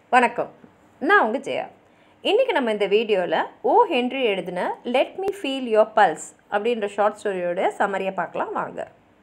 வணக்கம் நான் உங்கள் ஜெயா இன்றைக்கி நம்ம இந்த வீடியோவில் ஓ ஹென்றி எழுதின let me feel your pulse அப்படின்ற ஷார்ட் ஸ்டோரியோட சம்மரியை பார்க்கலாம் வாங்க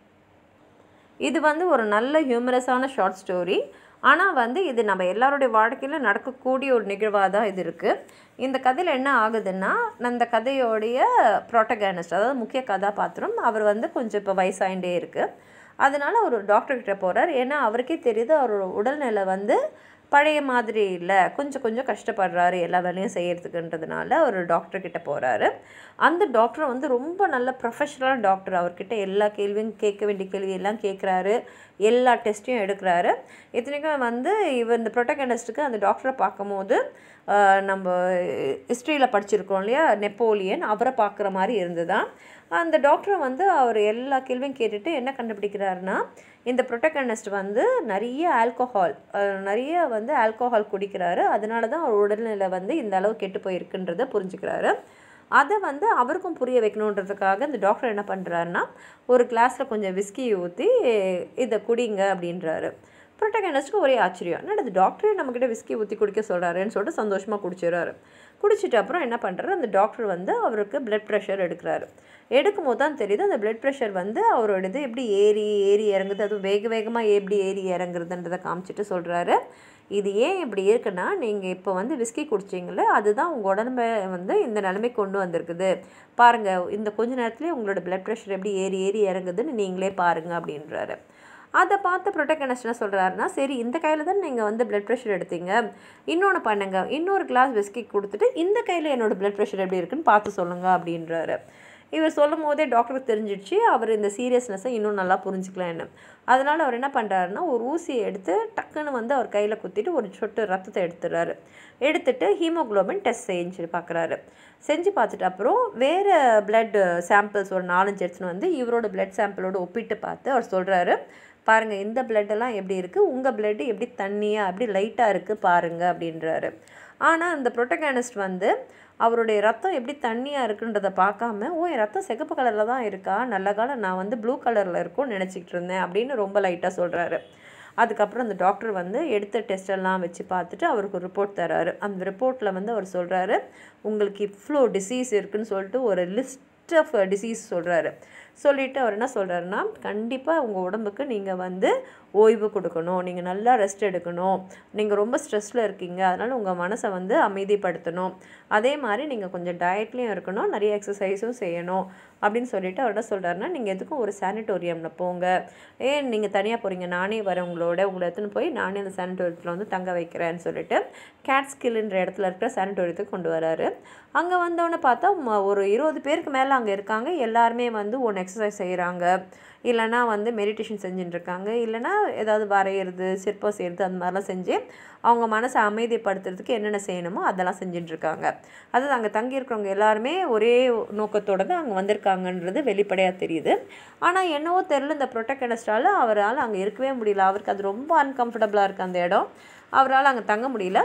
இது வந்து ஒரு நல்ல ஹியூமரஸான ஷார்ட் ஸ்டோரி ஆனால் வந்து இது நம்ம எல்லாருடைய வாழ்க்கையில் நடக்கக்கூடிய ஒரு நிகழ்வாக தான் இது இருக்குது இந்த கதையில் என்ன ஆகுதுன்னா அந்த கதையோடைய ப்ரோட்டகானிஸ்ட் அதாவது முக்கிய கதாபாத்திரம் அவர் வந்து கொஞ்சம் இப்போ வயசாயிண்டே இருக்குது அதனால் ஒரு டாக்டர்கிட்ட போகிறார் ஏன்னா அவருக்கே தெரியுது அவரோட உடல்நிலை வந்து பழைய மாதிரி இல்லை கொஞ்சம் கொஞ்சம் கஷ்டப்படுறாரு எல்லா வேலையும் செய்கிறதுக்குன்றதுனால ஒரு டாக்டர் கிட்ட போகிறாரு அந்த டாக்டர் வந்து ரொம்ப நல்ல ப்ரொஃபஷனலான டாக்டர் அவர்கிட்ட எல்லா கேள்வியும் கேட்க வேண்டிய கேள்வி எல்லாம் கேட்குறாரு எல்லா டெஸ்ட்டையும் எடுக்கிறாரு இத்தனைக்கும் வந்து இவர் இந்த ப்ரொட்டகனிஸ்ட்டுக்கு அந்த டாக்டரை பார்க்கும்போது ஆஹ், நம்ம ஹிஸ்ட்ரியில் படிச்சிருக்கோம் இல்லையா நெப்போலியன் அவரை பார்க்குற மாதிரி இருந்துதான் அந்த டாக்டர் வந்து அவர் எல்லா கேள்வியும் கேட்டுட்டு என்ன கண்டுபிடிக்கிறாருன்னா இந்த ப்ரொட்டகனிஸ்ட் வந்து நிறைய ஆல்கோஹால் நிறைய வந்து ஆல்கோஹால் குடிக்கிறாரு அதனால தான் அவர் உடல்நிலை வந்து இந்த அளவு கெட்டு போயிருக்குன்றதை புரிஞ்சுக்கிறாரு அதை வந்து அவருக்கும் புரிய வைக்கணுன்றதுக்காக இந்த டாக்டர் என்ன பண்ணுறாருன்னா ஒரு கிளாஸில் கொஞ்சம் விஸ்கி ஊற்றி இதை குடிங்க அப்படின்றாரு ப்ரொட்டகனிஸ்ட்டுக்கு ஒரே ஆச்சரியம் என்னடா இது டாக்டரே நம்மக்கிட்ட விஸ்கி ஊற்றி குடிக்க சொல்கிறாருன்னு சொல்லிட்டு சந்தோஷமாக குடிச்சிடுறாரு குடிச்சிட்டு அப்புறம் என்ன பண்ணுறாரு அந்த டாக்டர் வந்து அவருக்கு பிளட் ப்ரெஷர் எடுக்கிறாரு எடுக்கும் போது தான் தெரியுது அந்த பிளட் ப்ரெஷர் வந்து அவரோடது எப்படி ஏறி ஏறி இறங்குது அதுவும் வேக வேகமாக எப்படி ஏறி இறங்குறதுன்றதை காமிச்சிட்டு சொல்கிறாரு இது ஏன் இப்படி இருக்குன்னா நீங்கள் இப்போ வந்து விஸ்கி குடிச்சிங்களே அதுதான் உங்கள் உடம்பை வந்து இந்த நிலைமை கொண்டு வந்திருக்குது பாருங்கள் இந்த கொஞ்ச நேரத்துலேயே உங்களோட பிளட் ப்ரெஷர் எப்படி ஏறி ஏறி இறங்குதுன்னு நீங்களே பாருங்கள் அப்படின்றாரு அதை பார்த்து ப்ரொட்டகனிஸ்ட் என்ன சொல்கிறாருன்னா சரி இந்த கையில் தான் நீங்கள் வந்து பிளட் ப்ரெஷர் எடுத்தீங்க இன்னொன்று பண்ணுங்க இன்னொரு கிளாஸ் விஸ்கி கொடுத்துட்டு இந்த கையில் என்னோட பிளட் ப்ரெஷர் எப்படி இருக்குன்னு பார்த்து சொல்லுங்கள் அப்படின்றாரு இவர் சொல்லும் போதே டாக்டருக்கு தெரிஞ்சிடுச்சு அவர் இந்த சீரியஸ்னஸை இன்னும் நல்லா புரிஞ்சுக்கலான்னு அதனால் அவர் என்ன பண்ணுறாருன்னா ஒரு ஊசியை எடுத்து டக்குன்னு வந்து அவர் கையில் குத்திட்டு ஒரு சொட்டு ரத்தத்தை எடுத்துடுறாரு எடுத்துட்டு ஹீமோகுளோபின் டெஸ்ட் செஞ்சு பார்க்குறாரு செஞ்சு பார்த்துட்டு அப்புறம் வேறு பிளட் சாம்பிள்ஸ் ஒரு நாலஞ்சு எடுத்துன்னு வந்து இவரோட பிளட் சாம்பிளோட ஒப்பிட்டு பார்த்து அவர் சொல்கிறாரு பாருங்கள் இந்த பிளட்டெல்லாம் எப்படி இருக்குது உங்கள் பிளட்டு எப்படி தண்ணியாக எப்படி லைட்டாக இருக்குது பாருங்கள் அப்படின்றாரு ஆனால் இந்த ப்ரொட்டகானிஸ்ட் வந்து அவருடைய ரத்தம் எப்படி தண்ணியாக இருக்குன்றதை பார்க்காம ஓ என் ரத்தம் சிகப்பு கலரில் தான் இருக்கா நல்ல காலம் நான் வந்து ப்ளூ கலரில் இருக்கும்னு நினச்சிக்கிட்டு இருந்தேன் அப்படின்னு ரொம்ப லைட்டாக சொல்கிறாரு அதுக்கப்புறம் அந்த டாக்டர் வந்து எடுத்த டெஸ்ட் எல்லாம் வச்சு பார்த்துட்டு அவருக்கு ஒரு ரிப்போர்ட் தராரு அந்த ரிப்போர்ட்டில் வந்து அவர் சொல்கிறாரு உங்களுக்கு இவ்வளோ டிசீஸ் இருக்குன்னு சொல்லிட்டு ஒரு லிஸ்ட் ஆஃப் டிசீஸ் சொல்கிறாரு சொல்லிவிட்டு அவர் என்ன சொல்கிறாருன்னா கண்டிப்பாக உங்கள் உடம்புக்கு நீங்கள் வந்து ஓய்வு கொடுக்கணும் நீங்கள் நல்லா ரெஸ்ட் எடுக்கணும் நீங்கள் ரொம்ப ஸ்ட்ரெஸ்ஸில் இருக்கீங்க அதனால் உங்கள் மனசை வந்து அமைதிப்படுத்தணும் அதே மாதிரி நீங்கள் கொஞ்சம் டயட்லேயும் இருக்கணும் நிறைய எக்ஸசைஸும் செய்யணும் அப்படின்னு சொல்லிட்டு அவர் என்ன சொல்கிறாருன்னா நீங்கள் எதுக்கும் ஒரு சானிட்டோரியமில் போங்க ஏன் நீங்கள் தனியாக போகிறீங்க நானே வரேன் உங்களோட உங்களை எடுத்துன்னு போய் நானே அந்த சானிட்டோரியத்தில் வந்து தங்க வைக்கிறேன்னு சொல்லிட்டு கேட் ஸ்கில்ன்ற இடத்துல இருக்கிற சானிட்டோரியத்துக்கு கொண்டு வராரு அங்கே வந்தவொடனே பார்த்தா ம- ஒரு இருபது பேருக்கு மேலே அங்கே இருக்காங்க எல்லாருமே வந்து ஒன்று எக்ஸசைஸ் செய்கிறாங்க இல்லைனா வந்து மெடிடேஷன் செஞ்சுட்டு இருக்காங்க இல்லைனா ஏதாவது வரைகிறது சிற்பம் செய்கிறது அந்த மாதிரிலாம் செஞ்சு அவங்க மனசை அமைதிப்படுத்துறதுக்கு என்னென்ன செய்யணுமோ அதெல்லாம் செஞ்சுட்டு இருக்காங்க அதாவது அங்கே தங்கி இருக்கிறவங்க எல்லாருமே ஒரே நோக்கத்தோட தான் அங்கே வந்திருக்காங்கன்றது வெளிப்படையாக தெரியுது ஆனால் என்னவோ தெரில இந்த ப்ரொட்டகனிஸ்டால் அவரால் அங்கே இருக்கவே முடியல அவருக்கு அது ரொம்ப அன்கம்ஃபர்டபுளாக இருக்குது அந்த இடம் அவரால் அங்கே தங்க முடியல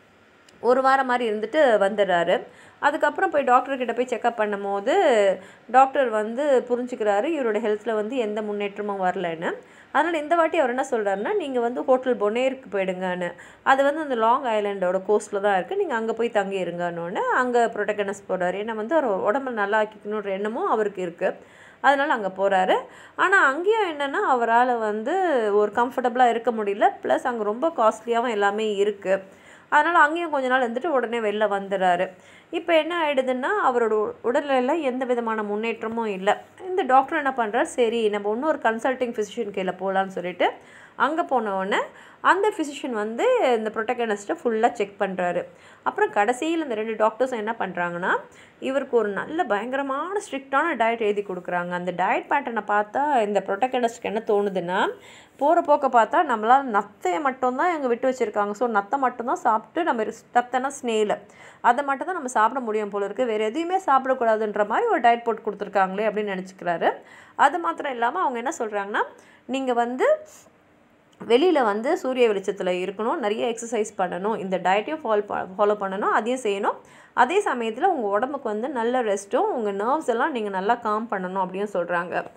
ஒரு வாரம் மாதிரி இருந்துட்டு வந்துடுறாரு அதுக்கப்புறம் போய் டாக்டர்கிட்ட போய் செக்கப் பண்ணும்போது டாக்டர் வந்து புரிஞ்சுக்கிறாரு இவரோட ஹெல்த்தில் வந்து எந்த முன்னேற்றமும் வரலன்னு அதனால் இந்த வாட்டி அவர் என்ன சொல்கிறாருன்னா நீங்கள் வந்து ஹோட்டல் பொனேருக்கு போயிடுங்கன்னு அது வந்து அந்த லாங் ஐலாண்டோட கோஸ்ட்டில் தான் இருக்குது நீங்கள் அங்கே போய் தங்கி இருங்கன்னு அங்கே ப்ரொட்டகனஸ் போகிறாரு ஏன்னா வந்து அவர் உடம்பை நல்லா ஆக்கிக்கணுன்ற எண்ணமும் அவருக்கு இருக்குது அதனால் அங்கே போகிறாரு ஆனால் அங்கேயும் என்னென்னா அவரால் வந்து ஒரு கம்ஃபர்டபுளாக இருக்க முடியல ப்ளஸ் அங்கே ரொம்ப காஸ்ட்லியாகவும் எல்லாமே இருக்குது அதனால் அங்கேயும் கொஞ்ச நாள் இருந்துட்டு உடனே வெளில வந்துடுறாரு இப்போ என்ன ஆயிடுதுன்னா அவரோட உ- உடல்நிலையில் எந்த விதமான முன்னேற்றமும் இல்லை இந்த டாக்டர் என்ன பண்ணுறாரு சரி நம்ம இன்னொரு கன்சல்டிங் ஃபிசிஷியன் கீழே போகலான்னு சொல்லிட்டு அங்கே போன உடனே அந்த ஃபிசிஷியன் வந்து இந்த ப்ரொட்டகனிஸ்ட்டை ஃபுல்லாக செக் பண்ணுறாரு அப்புறம் கடைசியில் இந்த ரெண்டு டாக்டர்ஸும் என்ன பண்ணுறாங்கன்னா இவருக்கு ஒரு நல்ல பயங்கரமான ஸ்ட்ரிக்டான டயட் எழுதி கொடுக்குறாங்க அந்த டயட் பேட்டர்னை பார்த்தா இந்த ப்ரொட்டகனிஸ்ட்க்கு என்ன தோணுதுன்னா போகிற போக்க பார்த்தா நம்மளால் நத்தையை மட்டும்தான் இங்கே விட்டு வச்சுருக்காங்க ஸோ நத்தை மட்டும்தான் சாப்பிட்டு நம்ம இரு- நத்தைனா ஸ்னேலு அதை மட்டும் தான் நம்ம சாப்பிட முடியும் போல இருக்குது வேறு எதையுமே சாப்பிடக்கூடாதுன்ற மாதிரி ஒரு டயட் போட்டு கொடுத்துருக்காங்களே அப்படின்னு நினச்சிக்கிறாரு அது மாத்திரம் இல்லாமல் அவங்க என்ன சொல்கிறாங்கன்னா நீங்கள் வந்து வெளியில் வந்து சூரிய வெளிச்சத்தில் இருக்கணும் நிறைய எக்ஸசைஸ் பண்ணணும் இந்த டயட்டையும் ஃபாலோ ஃபாலோ பண்ணணும் அதையும் செய்யணும் அதே சமயத்தில் உங்கள் உடம்புக்கு வந்து நல்ல ரெஸ்ட்டும் உங்கள் நர்வ்ஸ் எல்லாம் நீங்கள் நல்லா காம் பண்ணணும் அப்படின்னு சொல்கிறாங்க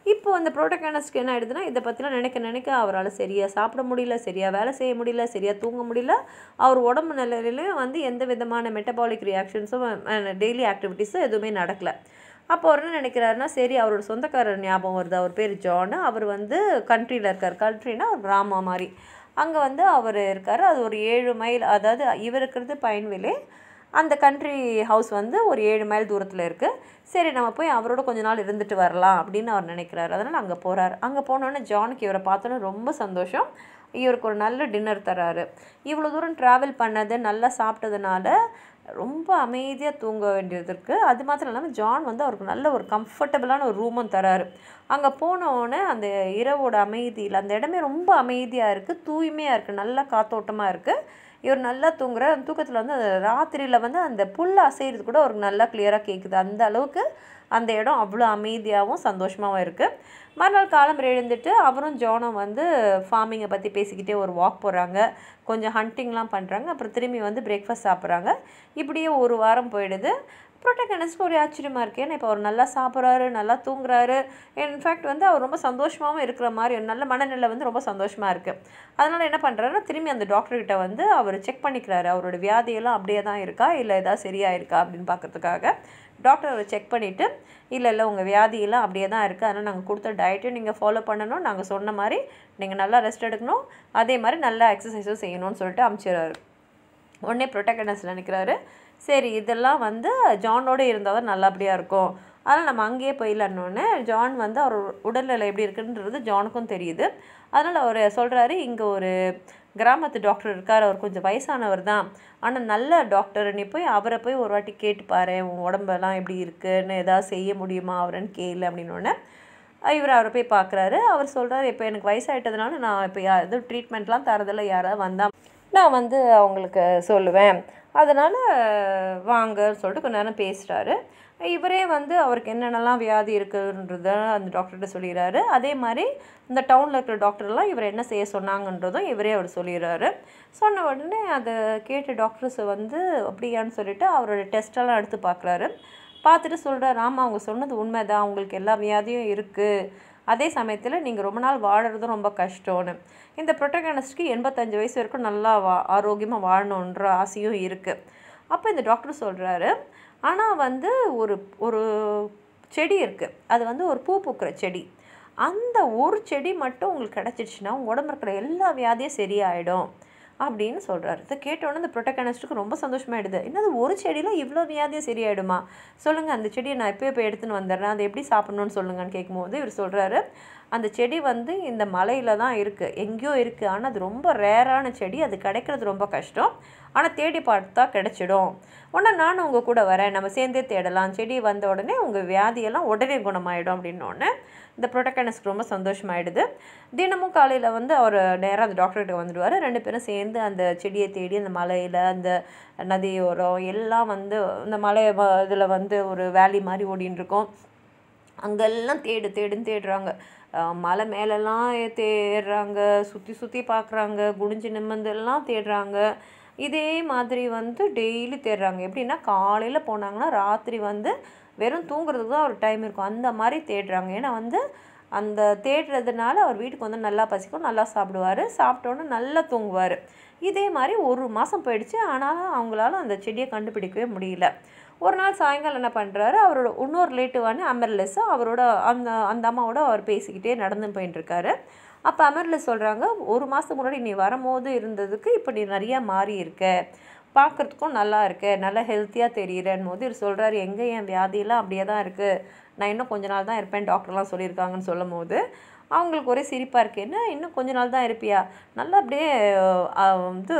இப்போ அந்த ப்ரோட்டோகானஸ்க்கு என்ன ஆயிடுதுன்னா இதை பற்றிலாம் நினைக்க நினைக்க அவரால் சரியாக சாப்பிட முடியல சரியாக வேலை செய்ய முடியல சரியாக தூங்க முடியல அவர் உடம்பு நிலையிலையும் வந்து எந்த விதமான மெட்டபாலிக் ரியாக்ஷன்ஸும் டெய்லி ஆக்டிவிட்டீஸும் எதுவுமே நடக்கலை அப்போ அவர் என்ன நினைக்கிறாருன்னா சரி அவரோட சொந்தக்காரர் ஞாபகம் வருது அவர் பேர் ஜான் அவர் வந்து கண்ட்ரியில் இருக்கார் கண்ட்ரினா ஒரு கிராமம் மாதிரி அங்கே வந்து அவர் இருக்கார் அது ஒரு ஏழு மைல் அதாவது இவர் இருக்கிறது பயன்விலே அந்த கண்ட்ரி ஹவுஸ் வந்து ஒரு ஏழு மைல் தூரத்தில் இருக்குது சரி நம்ம போய் அவரோட கொஞ்ச நாள் இருந்துட்டு வரலாம் அப்படின்னு அவர் நினைக்கிறாரு அதனால் அங்கே போகிறார் அங்கே போனோன்னே ஜானுக்கு இவரை பார்த்தோன்னே ரொம்ப சந்தோஷம் இவருக்கு ஒரு நல்ல டின்னர் தராரு இவ்வளோ தூரம் ட்ராவல் பண்ணது நல்லா சாப்பிட்டதுனால ரொம்ப அமைதியாக தூங்க வேண்டியது இருக்குது அது மாத்திரம் இல்லாமல் ஜான் வந்து அவருக்கு நல்ல ஒரு கம்ஃபர்டபுளான ஒரு ரூமும் தராரு அங்கே போனோடனே அந்த இரவோட அமைதியில் அந்த இடமே ரொம்ப அமைதியாக இருக்குது தூய்மையாக இருக்குது நல்லா காத்தோட்டமாக இருக்குது இவர் நல்லா தூங்குற அந்த தூக்கத்தில் வந்து அந்த ராத்திரியில் வந்து அந்த புல் அசைகிறது கூட அவருக்கு நல்லா கிளியராக கேட்குது அந்த அளவுக்கு அந்த இடம் அவ்வளோ அமைதியாகவும் சந்தோஷமாகவும் இருக்குது மறுநாள் காலம் எழுந்துட்டு அவரும் ஜோனும் வந்து ஃபார்மிங்கை பற்றி பேசிக்கிட்டே ஒரு வாக் போகிறாங்க கொஞ்சம் ஹண்டிங்லாம் பண்ணுறாங்க அப்புறம் திரும்பி வந்து பிரேக்ஃபாஸ்ட் சாப்பிட்றாங்க இப்படியே ஒரு வாரம் போயிடுது ப்ரோட்டகனஸ்க்கு ஒரு ஆச்சரியமாக இருக்குது ஏன்னா இப்போ அவர் நல்லா சாப்பிட்றாரு நல்லா தூங்குறாரு இன்ஃபேக்ட் வந்து அவர் ரொம்ப சந்தோஷமாகவும் இருக்கிற மாதிரி ஒரு நல்ல மனநிலை வந்து ரொம்ப சந்தோஷமாக இருக்குது அதனால் என்ன பண்ணுறாருன்னா திரும்பி அந்த டாக்டர்கிட்ட வந்து அவர் செக் பண்ணிக்கிறாரு அவரோட வியாதியெல்லாம் அப்படியே தான் இருக்கா இல்லை ஏதாவது சரியாக இருக்கா அப்படின்னு பார்க்கறதுக்காக டாக்டர் அவரை செக் பண்ணிவிட்டு இல்லை இல்லை உங்கள் வியாதியெல்லாம் அப்படியே தான் இருக்குது அதனால் நாங்கள் கொடுத்த டயட்டையும் நீங்கள் ஃபாலோ பண்ணணும் நாங்கள் சொன்ன மாதிரி நீங்கள் நல்லா ரெஸ்ட் எடுக்கணும் அதே மாதிரி நல்லா எக்ஸசைஸும் செய்யணும்னு சொல்லிட்டு அனுப்பிச்சிடுறாரு உடனே ப்ரொட்டகனஸ் நினைக்கிறாரு சரி இதெல்லாம் வந்து ஜானோட இருந்தால் தான் நல்லபடியாக இருக்கும் அதனால் நம்ம அங்கேயே போயிடலான்னொன்னே ஜான் வந்து அவர் உடல்நிலை எப்படி இருக்குன்றது ஜானுக்கும் தெரியுது அதனால் அவர் சொல்கிறாரு இங்கே ஒரு கிராமத்து டாக்டர் இருக்கார் அவர் கொஞ்சம் வயசானவர் தான் ஆனால் நல்ல டாக்டர் நீ போய் அவரை போய் ஒரு வாட்டி கேட்டு பாரு உன் உடம்பெல்லாம் எப்படி இருக்குன்னு ஏதாவது செய்ய முடியுமா அவருன்னு கேளு அப்படின்னோடனே இவர் அவரை போய் பார்க்குறாரு அவர் சொல்கிறாரு இப்போ எனக்கு வயசாயிட்டதுனால நான் இப்போ யா எதுவும் ட்ரீட்மெண்ட்லாம் தரதில்ல யாராவது வந்தால் நான் வந்து அவங்களுக்கு சொல்லுவேன் அதனால் வாங்கன்னு சொல்லிட்டு கொஞ்ச நேரம் பேசுகிறாரு இவரே வந்து அவருக்கு என்னென்னலாம் வியாதி இருக்குன்றத அந்த டாக்டர்கிட்ட சொல்லிடுறாரு அதே மாதிரி இந்த டவுனில் இருக்கிற டாக்டர்லாம் இவர் என்ன செய்ய சொன்னாங்கன்றதும் இவரே அவர் சொல்லிடுறாரு சொன்ன உடனே அதை கேட்ட டாக்டர்ஸ் வந்து அப்படியான்னு சொல்லிட்டு அவரோட டெஸ்ட்டெல்லாம் எடுத்து பார்க்குறாரு பார்த்துட்டு சொல்கிறார் ஆமாம் அவங்க சொன்னது உண்மைதான் உங்களுக்கு எல்லா வியாதியும் இருக்குது அதே சமயத்தில் நீங்கள் ரொம்ப நாள் வாழறதும் ரொம்ப கஷ்டம்னு இந்த ப்ரொட்டகனிஸ்ட்க்கு எண்பத்தஞ்சு வயசு வரைக்கும் நல்லா வா ஆரோக்கியமாக வாழணுன்ற ஆசையும் இருக்குது அப்போ இந்த டாக்டர் சொல்கிறாரு ஆனால் வந்து ஒரு ஒரு செடி இருக்குது அது வந்து ஒரு பூ பூக்கிற செடி அந்த ஒரு செடி மட்டும் உங்களுக்கு கிடச்சிடுச்சுன்னா உங்கள் உடம்புல இருக்கிற எல்லா வியாதியும் சரியாயிடும் அப்படின்னு சொல்கிறாரு இதை கேட்டோன்னே இந்த ப்ரொட்டகனிஸ்ட்டுக்கு ரொம்ப சந்தோஷமாயிடுது என்னது ஒரு செடியில் இவ்வளோ வியாதியும் சரியாயிடுமா சொல்லுங்கள் அந்த செடியை நான் எப்போயோ போய் எடுத்துன்னு வந்துடுறேன் அதை எப்படி சாப்பிட்ணுன்னு சொல்லுங்கன்னு கேட்கும்போது இவர் சொல்கிறாரு அந்த செடி வந்து இந்த மலையில் தான் இருக்குது எங்கேயோ இருக்குது ஆனால் அது ரொம்ப ரேரான செடி அது கிடைக்கிறது ரொம்ப கஷ்டம் ஆனால் தேடி பார்த்தா கிடைச்சிடும் உடனே நானும் உங்கள் கூட வரேன் நம்ம சேர்ந்தே தேடலாம் செடி வந்த உடனே உங்கள் வியாதியெல்லாம் உடனே குணமாயிடும் அப்படின்னோடனே இந்த ப்ரொட்டகனஸ்க்கு ரொம்ப சந்தோஷமாயிடுது தினமும் காலையில் வந்து அவர் நேராக அந்த டாக்டர்கிட்ட வந்துடுவார் ரெண்டு பேரும் சேர்ந்து அந்த செடியை தேடி அந்த மலையில் அந்த நதியோரம் எல்லாம் வந்து இந்த மலை இதில் வந்து ஒரு வேலி மாதிரி ஓடின்னு இருக்கும் அங்கெல்லாம் தேடு தேடுன்னு தேடுறாங்க மலை மேலெல்லாம் தேடுறாங்க சுற்றி சுற்றி பார்க்குறாங்க குடிஞ்சு நிம்மந்தெல்லாம் தேடுறாங்க இதே மாதிரி வந்து டெய்லி தேடுறாங்க எப்படின்னா காலையில் போனாங்கன்னா ராத்திரி வந்து வெறும் தூங்குறதுக்கு தான் ஒரு டைம் இருக்கும் அந்த மாதிரி தேடுறாங்க ஏன்னா வந்து அந்த தேடுறதுனால அவர் வீட்டுக்கு வந்து நல்லா பசிக்கும் நல்லா சாப்பிடுவார் சாப்பிட்டோன்னே நல்லா தூங்குவார் இதே மாதிரி ஒரு மாதம் போயிடுச்சு ஆனாலும் அவங்களால அந்த செடியை கண்டுபிடிக்கவே முடியல ஒரு நாள் சாயங்காலம் என்ன பண்ணுறாரு அவரோட இன்னொரு ரிலேட்டிவான அமர்லெஸ் அவரோட அந்த அந்த அம்மாவோட அவர் பேசிக்கிட்டே நடந்து போயிட்டு இருக்காரு அப்போ அமர்லெஸ் சொல்கிறாங்க ஒரு மாதத்துக்கு முன்னாடி நீ வரும்போது இருந்ததுக்கு இப்போ நீ நிறையா மாறி இருக்க பார்க்குறதுக்கும் நல்லா இருக்க நல்லா ஹெல்த்தியாக தெரியுறேன்னு போது இவர் சொல்கிறாரு எங்கே என் வியாதியெல்லாம் அப்படியே தான் இருக்குது நான் இன்னும் கொஞ்ச நாள் தான் இருப்பேன் டாக்டர்லாம் சொல்லியிருக்காங்கன்னு சொல்லும் போது அவங்களுக்கு ஒரே சிரிப்பாக இருக்குது என்ன இன்னும் கொஞ்ச நாள் தான் இருப்பியா நல்லா அப்படியே வந்து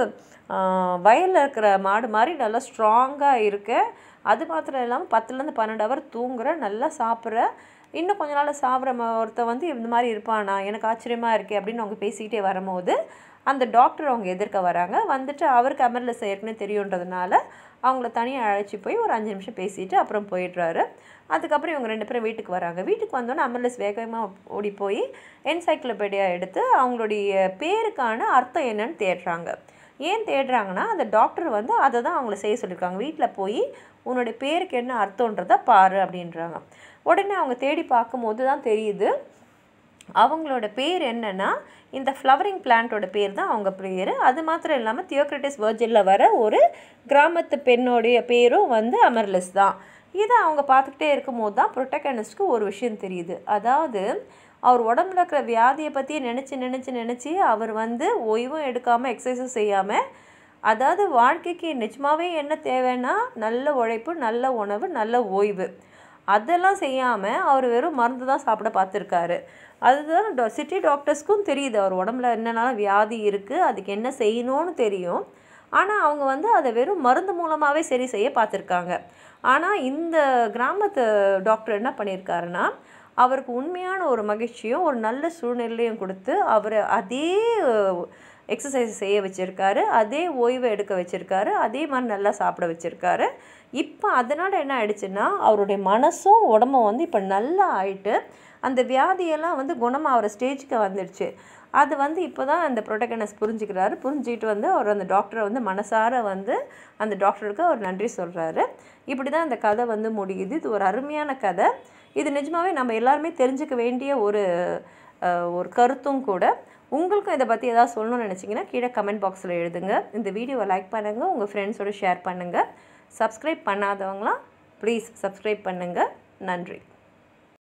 வயலில் இருக்கிற மாடு மாதிரி நல்லா ஸ்ட்ராங்காக இருக்க அது மாத்திரம் இல்லாமல் பத்துலேருந்து பன்னெண்டு ஹவர் தூங்குற நல்லா சாப்பிட்ற இன்னும் கொஞ்ச நாள் சாப்பிட்ற ஒருத்த வந்து இந்த மாதிரி இருப்பானா எனக்கு ஆச்சரியமாக இருக்கே அப்படின்னு அவங்க பேசிக்கிட்டே வரும்போது அந்த டாக்டர் அவங்க எதிர்க்க வராங்க வந்துட்டு அவருக்கு அமர்லஸ் ஏற்கனவே தெரியுன்றதுனால அவங்கள தனியாக அழைச்சி போய் ஒரு அஞ்சு நிமிஷம் பேசிட்டு அப்புறம் போயிடுறாரு அதுக்கப்புறம் இவங்க ரெண்டு பேரும் வீட்டுக்கு வராங்க வீட்டுக்கு வந்தோன்னே அமர்லஸ் வேகமாக ஓடி போய் என்சைக்ளோபீடியா எடுத்து அவங்களுடைய பேருக்கான அர்த்தம் என்னன்னு தேடுறாங்க ஏன் தேடுறாங்கன்னா அந்த டாக்டர் வந்து அதை தான் அவங்கள செய்ய சொல்லியிருக்காங்க வீட்டில் போய் உன்னுடைய பேருக்கு என்ன அர்த்தன்றதை பாரு அப்படின்றாங்க உடனே அவங்க தேடி பார்க்கும்போது தான் தெரியுது அவங்களோட பேர் என்னன்னா இந்த ஃப்ளவரிங் பிளான்ட்டோட பேர் தான் அவங்க பேர் அது மாத்திரம் இல்லாமல் தியோக்ரட்டிஸ் வர்ஜினில் வர ஒரு கிராமத்து பெண்ணுடைய பேரும் வந்து அமர்லிஸ் தான் இதை அவங்க பார்த்துக்கிட்டே இருக்கும்போது தான் ப்ரொட்டகனிஸ்ட்க்கு ஒரு விஷயம் தெரியுது அதாவது அவர் உடம்புல இருக்கிற வியாதியை பற்றி நினச்சி நினச்சி நினச்சி அவர் வந்து ஓய்வும் எடுக்காமல் எக்ஸசைஸும் செய்யாமல் அதாவது வாழ்க்கைக்கு நிஜமாவே என்ன தேவைன்னா நல்ல உழைப்பு நல்ல உணவு நல்ல ஓய்வு அதெல்லாம் செய்யாமல் அவர் வெறும் மருந்து தான் சாப்பிட பார்த்துருக்காரு அதுதான் டா சிட்டி டாக்டர்ஸ்க்கும் தெரியுது அவர் உடம்புல என்னென்னாலும் வியாதி இருக்குது அதுக்கு என்ன செய்யணும்னு தெரியும் ஆனால் அவங்க வந்து அதை வெறும் மருந்து மூலமாகவே சரி செய்ய பார்த்துருக்காங்க ஆனால் இந்த கிராமத்து டாக்டர் என்ன பண்ணியிருக்காருன்னா அவருக்கு உண்மையான ஒரு மகிழ்ச்சியும் ஒரு நல்ல சூழ்நிலையும் கொடுத்து அவரை அதே எக்ஸசைஸ் செய்ய வச்சுருக்காரு அதே ஓய்வை எடுக்க வச்சுருக்காரு அதே மாதிரி நல்லா சாப்பிட வச்சுருக்காரு இப்போ அதனால் என்ன ஆயிடுச்சுன்னா அவருடைய மனசும் உடம்பும் வந்து இப்போ நல்லா ஆயிட்டு அந்த வியாதியெல்லாம் வந்து குணமாகிற ஸ்டேஜுக்கு வந்துடுச்சு அது வந்து இப்போ தான் அந்த ப்ரொட்டகனஸ் புரிஞ்சுக்கிறாரு புரிஞ்சுக்கிட்டு வந்து அவர் அந்த டாக்டரை வந்து மனசார வந்து அந்த டாக்டருக்கு அவர் நன்றி சொல்கிறாரு இப்படி தான் அந்த கதை வந்து முடியுது இது ஒரு அருமையான கதை இது நிஜமாவே நம்ம எல்லாருமே தெரிஞ்சுக்க வேண்டிய ஒரு அஹ், ஒரு கருத்தும் கூட உங்களுக்கும் இதை பற்றி ஏதாவது சொல்லணும்னு நினச்சிங்கன்னா கீழே கமெண்ட் பாக்ஸில் எழுதுங்க இந்த வீடியோவை லைக் பண்ணுங்கள் உங்கள் ஃப்ரெண்ட்ஸோட ஷேர் பண்ணுங்கள் சப்ஸ்கிரைப் பண்ணாதவங்களாம் ப்ளீஸ் சப்ஸ்கிரைப் பண்ணுங்கள் நன்றி